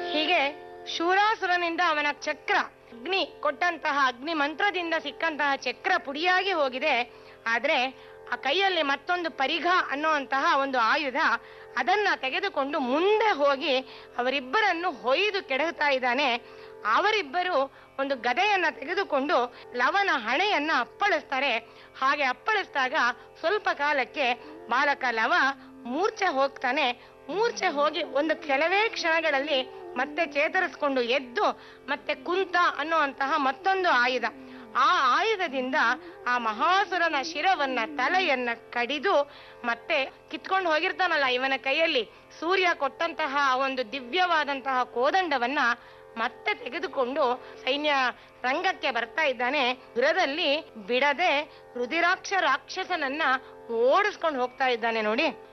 ಹೀಗೆ ಶೂರಾಸುರನಿಂದ ಅವನ ಚಕ್ರ ಅಗ್ನಿ ಕೊಟ್ಟಂತಹ ಅಗ್ನಿ ಮಂತ್ರದಿಂದ ಸಿಕ್ಕಂತಹ ಚಕ್ರ ಪುಡಿಯಾಗಿ ಹೋಗಿದೆ ಆದ್ರೆ ಆ ಕೈಯಲ್ಲಿ ಮತ್ತೊಂದು ಪರಿಘ ಅನ್ನುವಂತಹ ಒಂದು ಆಯುಧ ಅದನ್ನ ತೆಗೆದುಕೊಂಡು ಮುಂದೆ ಹೋಗಿ ಅವರಿಬ್ಬರನ್ನು ಹೊಯ್ದು ಕೆಡಹುತ್ತಾ ಇದ್ದಾನೆ ಅವರಿಬ್ಬರು ಒಂದು ಗದೆಯನ್ನ ತೆಗೆದುಕೊಂಡು ಲವನ ಹಣೆಯನ್ನ ಅಪ್ಪಳಿಸ್ತಾರೆ ಹಾಗೆ ಅಪ್ಪಳಿಸಿದಾಗ ಸ್ವಲ್ಪ ಕಾಲಕ್ಕೆ ಬಾಲಕ ಲವ ಮೂರ್ಛೆ ಹೋಗ್ತಾನೆ ಮೂರ್ಛೆ ಹೋಗಿ ಒಂದು ಕೆಲವೇ ಕ್ಷಣಗಳಲ್ಲಿ ಮತ್ತೆ ಚೇತರಿಸ್ಕೊಂಡು ಎದ್ದು ಮತ್ತೆ ಕುಂತ ಅನ್ನುವಂತಹ ಮತ್ತೊಂದು ಆಯುಧ ಆ ಆಯುಧದಿಂದ ಆ ಮಹಾಸುರನ ಶಿರವನ್ನ ತಲೆಯನ್ನ ಕಡಿದು ಮತ್ತೆ ಕಿತ್ಕೊಂಡು ಹೋಗಿರ್ತಾನಲ್ಲ ಇವನ ಕೈಯಲ್ಲಿ ಸೂರ್ಯ ಕೊಟ್ಟಂತಹ ಆ ಒಂದು ದಿವ್ಯವಾದಂತಹ ಕೋದಂಡವನ್ನ ಮತ್ತೆ ತೆಗೆದುಕೊಂಡು ಸೈನ್ಯ ರಂಗಕ್ಕೆ ಬರ್ತಾ ಇದ್ದಾನೆ ದುರದಲ್ಲಿ ಬಿಡದೆ ರುದಿರಾಕ್ಷ ರಾಕ್ಷಸನನ್ನ ಓಡಿಸ್ಕೊಂಡು ಹೋಗ್ತಾ ಇದ್ದಾನೆ ನೋಡಿ